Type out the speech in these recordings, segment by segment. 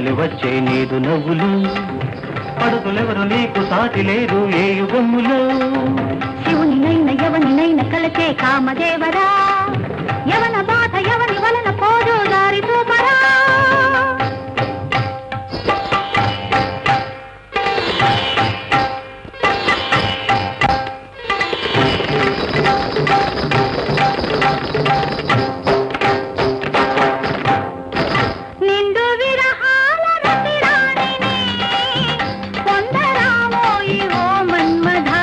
కదలి వచ్చే నీదు నవ్వులు పడుతులెవరు నీకు సాటి లేరు ఏ యుగములో శివునినైన ఎవనినైన కలచే కామదేవరా యవన బాధ ఎవని వలన పోదు దారి చూపరా నిండు విరహాల రతిరాణిని పొందరామోయి ఓ మన్మధా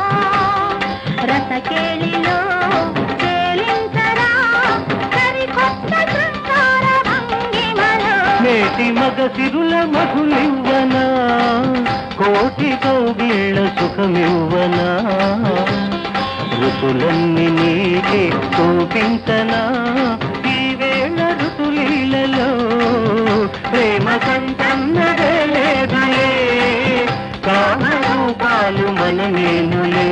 రసకేళిలో తేలించరా సరికొత్త శృంగార భంగిమలో నేటి మగ సిరుల మధులివ్వనా కోటి కౌగిళ్ళ సుఖమివ్వనా ఋతులన్నీ నీకే చూపించనా ఈ వేళ ఋతులీలలో ప్రేమ కంటన్నదే లేదులే కామరూపాలు మన నేనులే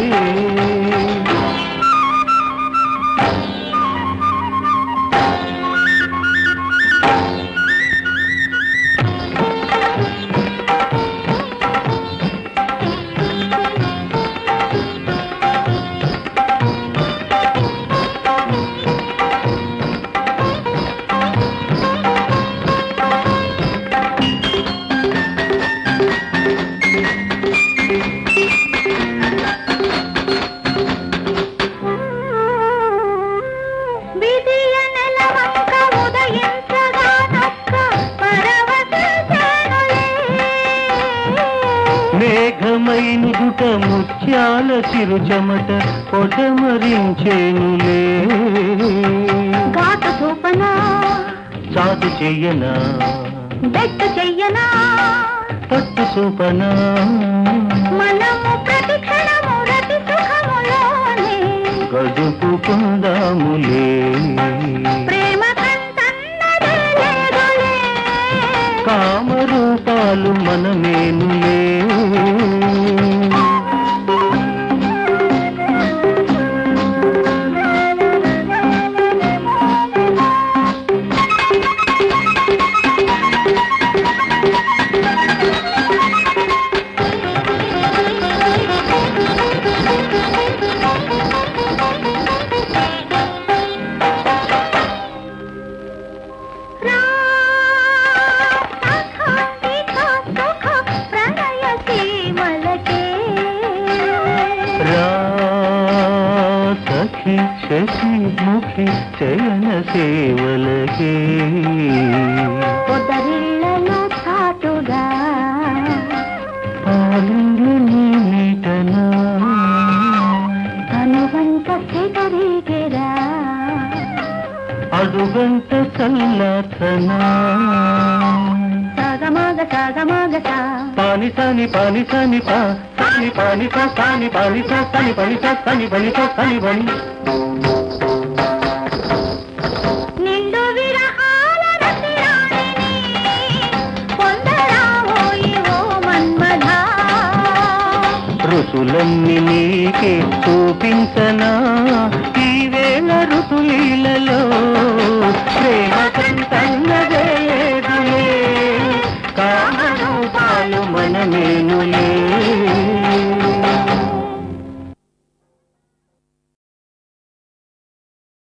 విధియ నెలవంక ఉదయించగా నొక్క పరవశించెనులే. మేఘమైనుదుట ముత్యాల చిరుచమట పొటమరించేనులే ఘాటు చూపనా సాధు చెయ్యనా బెట్టు చెయ్యనా పట్టు చూపనా మనము ప్రతి క్షణము రతి సుఖములోనే గడుపుకుందాములే ప్రేమ కంటన్నదే లేదులే కామరూపాలు మనమేనులే రా సఖా ఇక సుఖ ప్రణయ సీమలకే రా సఖి శశి ముఖి చయన సేవలకే పొదరిళ్లలో చాటుగా పాలింగి నీటనా కనువంట సెగరిగెరా అడుగంట చల్లార్చనా సాగమాగ సాగమాగ సా పాని సాని పాని సాని పా సాని పాని పా సాని పాని సా సాని పని సా సాని పని సా సాని పని నిండు విరహాల రతిరాణిని పొందరావోయి ఓ మన్మధా ఋతులన్నీ నీకే చూపించనా ఈ వేళ ఋతులీలలో ప్రేమ కంటన్నదే లేదులే కామరూపాలు మనమేనులే